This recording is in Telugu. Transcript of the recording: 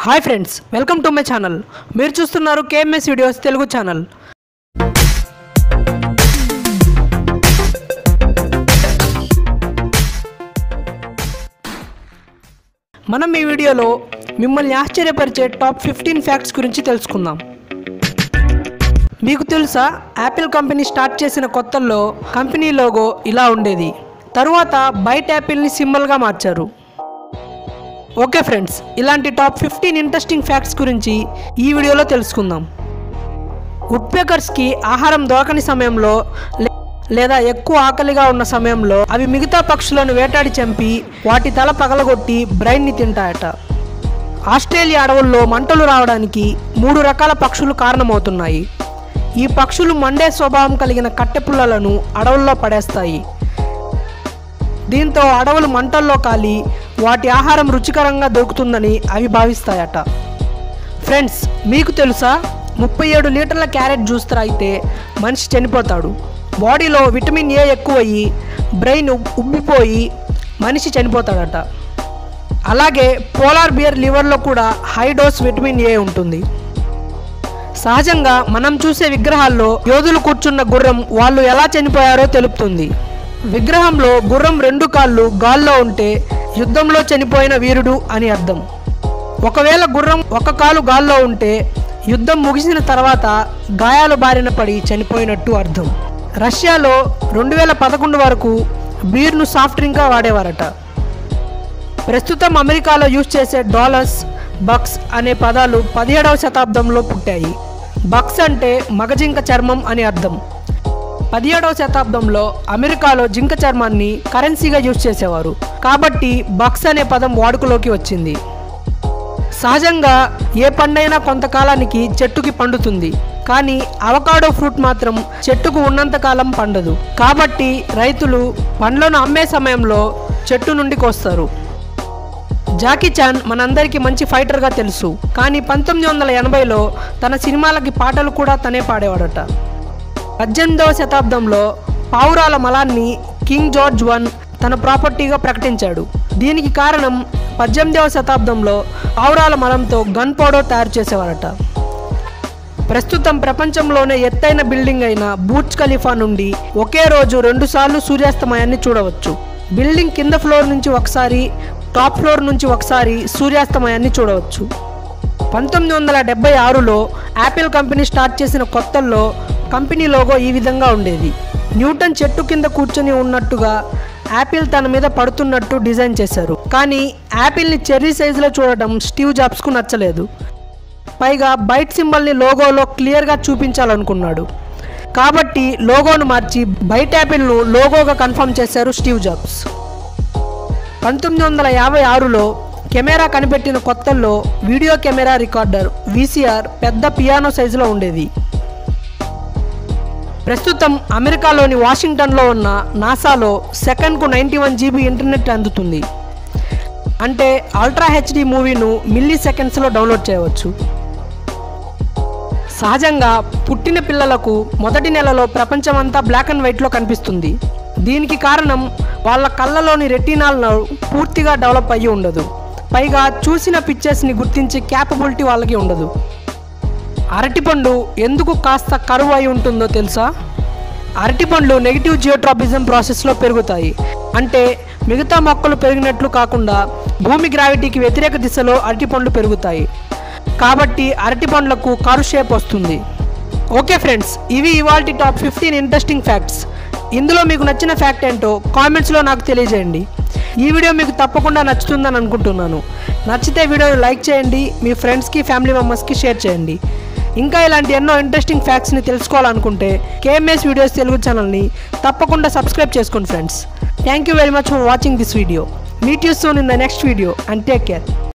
hi friends welcome to my channel మీరు చూస్తున్నారు కేఎంఎస్ వీడియోస్ తెలుగు ఛానల్ మనం ఈ వీడియోలో మిమ్మల్ని ఆశ్చర్యపరిచే టాప్ ఫిఫ్టీన్ ఫ్యాక్ట్స్ గురించి తెలుసుకుందాం మీకు తెలుసా యాపిల్ కంపెనీ స్టార్ట్ చేసిన కొత్తల్లో కంపెనీ లోగో ఇలా ఉండేది తరువాత బైట్ యాపిల్ని సింబల్గా మార్చారు ఓకే ఫ్రెండ్స్ ఇలాంటి టాప్ ఫిఫ్టీన్ ఇంట్రెస్టింగ్ ఫ్యాక్ట్స్ గురించి ఈ వీడియోలో తెలుసుకుందాం వుడ్పేకర్స్కి ఆహారం దొరకని సమయంలో లే- లేదా ఎక్కువ ఆకలిగా ఉన్న సమయంలో అవి మిగతా పక్షులను వేటాడి చంపి వాటి తల పగలగొట్టి బ్రైన్ని తింటాయట ఆస్ట్రేలియా అడవుల్లో మంటలు రావడానికి మూడు రకాల పక్షులు కారణమవుతున్నాయి ఈ పక్షులు మండే స్వభావం కలిగిన కట్టెపుల్లలను అడవుల్లో పడేస్తాయి దీంతో అడవులు మంటల్లో కాలి వాటి ఆహారం రుచికరంగా దొరుకుతుందని అవి భావిస్తాయట ఫ్రెండ్స్ మీకు తెలుసా ముప్పై ఏడు లీటర్ల క్యారెట్ జ్యూస్ త్రాగితే మనిషి చనిపోతాడు బాడీలో విటమిన్ ఏ ఎక్కువయ్యి బ్రెయిన్ ఉబ్- ఉబ్బిపోయి మనిషి చనిపోతాడట అలాగే పోలార్ బియర్ లివర్లో కూడా హై డోస్ విటమిన్ ఏ ఉంటుంది సహజంగా మనం చూసే విగ్రహాల్లో యోధులు కూర్చున్న గుర్రం వాళ్ళు ఎలా చనిపోయారో తెలుపుతుంది విగ్రహంలో గుర్రం రెండు కాళ్ళు గాల్లో ఉంటే యుద్ధంలో చనిపోయిన వీరుడు అని అర్థం ఒకవేళ గుర్రం ఒక కాలు గాల్లో ఉంటే యుద్ధం ముగిసిన తర్వాత గాయాలు బారిన పడి చనిపోయినట్టు అర్థం రష్యాలో రెండు వేల పదకొండు వరకు బీర్ను సాఫ్ట్ డ్రింక్గా వాడేవారట ప్రస్తుతం అమెరికాలో యూజ్ చేసే డాలర్స్ బక్స్ అనే పదాలు పదిహేడవ శతాబ్దంలో పుట్టాయి బక్స్ అంటే మగజింక చర్మం అని అర్థం పదిహేడవ శతాబ్దంలో అమెరికాలో జింక చర్మాన్ని కరెన్సీగా యూజ్ చేసేవారు కాబట్టి బక్స్ అనే పదం వాడుకలోకి వచ్చింది సహజంగా ఏ పండైనా కొంతకాలానికి చెట్టుకి పండుతుంది కానీ అవకాడో ఫ్రూట్ మాత్రం చెట్టుకు ఉన్నంతకాలం పండదు కాబట్టి రైతులు పండ్లను అమ్మే సమయంలో చెట్టు నుండి కోస్తారు జాకీ చాన్ మనందరికీ మంచి ఫైటర్గా తెలుసు కానీ పంతొమ్మిది వందల ఎనభైలో తన సినిమాలకి పాటలు కూడా తనే పాడేవాడట పద్దెనిమిదవ శతాబ్దంలో పావురాల మలాన్ని కింగ్ జార్జ్ వన్ తన ప్రాపర్టీగా ప్రకటించాడు దీనికి కారణం పద్దెనిమిదవ శతాబ్దంలో పావురాల మలంతో గన్ పౌడర్ తయారు చేసేవారట ప్రస్తుతం ప్రపంచంలోనే ఎత్తైన బిల్డింగ్ అయిన బూర్జ్ ఖలీఫా నుండి ఒకే రోజు రెండుసార్లు సూర్యాస్తమయాన్ని చూడవచ్చు బిల్డింగ్ కింద ఫ్లోర్ నుంచి ఒకసారి టాప్ ఫ్లోర్ నుంచి ఒకసారి సూర్యాస్తమయాన్ని చూడవచ్చు పంతొమ్మిది వందల డెబ్బై ఆరులో యాపిల్ కంపెనీ స్టార్ట్ చేసిన కొత్తల్లో కంపెనీ లోగో ఈ విధంగా ఉండేది న్యూటన్ చెట్టు కింద కూర్చొని ఉన్నట్టుగా యాపిల్ తన మీద పడుతున్నట్టు డిజైన్ చేశారు కానీ యాపిల్ని చెర్రీ సైజులో చూడటం స్టీవ్ జాబ్స్కు నచ్చలేదు పైగా బైట్ సింబల్ని లోగోలో క్లియర్గా చూపించాలనుకున్నాడు కాబట్టి లోగోను మార్చి బైట్ యాపిల్ను లోగోగా కన్ఫర్మ్ చేశారు స్టీవ్ జాబ్స్ పంతొమ్మిది వందల యాభై ఆరులో కెమెరా కనిపెట్టిన కొత్తల్లో వీడియో కెమెరా రికార్డర్ వీసీఆర్ పెద్ద పియానో సైజులో ఉండేది ప్రస్తుతం అమెరికాలోని వాషింగ్టన్లో ఉన్న నాసాలో సెకండ్కు నైంటీ వన్ జీబీ ఇంటర్నెట్ అందుతుంది అంటే అల్ట్రా హెచ్డి మూవీను మిల్లీ సెకండ్స్లో డౌన్లోడ్ చేయవచ్చు సహజంగా పుట్టిన పిల్లలకు మొదటి నెలలో ప్రపంచమంతా బ్లాక్ అండ్ వైట్లో కనిపిస్తుంది దీనికి కారణం వాళ్ళ కళ్ళలోని రెటీనాల్ నర్వ్ పూర్తిగా డెవలప్ అయ్యి ఉండదు పైగా చూసిన పిక్చర్స్ని గుర్తించే క్యాపబిలిటీ వాళ్ళకి ఉండదు అరటిపండు ఎందుకు కాస్త కరువు అయి ఉంటుందో తెలుసా అరటిపండ్లు నెగిటివ్ జియోట్రాపిజం ప్రాసెస్లో పెరుగుతాయి అంటే మిగతా మొక్కలు పెరిగినట్లు కాకుండా భూమి గ్రావిటీకి వ్యతిరేక దిశలో అరటిపండ్లు పెరుగుతాయి కాబట్టి అరటిపండ్లకు కారు షేప్ వస్తుంది ఓకే ఫ్రెండ్స్ ఇవి ఇవాల్టి టాప్ ఫిఫ్టీన్ ఇంట్రెస్టింగ్ ఫ్యాక్ట్స్ ఇందులో మీకు నచ్చిన ఫ్యాక్ట్ ఏంటో కామెంట్స్లో నాకు తెలియజేయండి ఈ వీడియో మీకు తప్పకుండా నచ్చుతుందని అనుకుంటున్నాను నచ్చితే వీడియోని లైక్ చేయండి మీ ఫ్రెండ్స్కి ఫ్యామిలీ మెంబర్స్కి షేర్ చేయండి ఇంకా ఇలాంటి ఎన్నో ఇంట్రెస్టింగ్ ఫ్యాక్ట్స్ని తెలుసుకోవాలనుకుంటే కేఎంఎస్ వీడియోస్ తెలుగు ఛానల్ని తప్పకుండా సబ్స్క్రైబ్ చేసుకోండి friends thank you very much for watching this video meet you soon in the next video and take care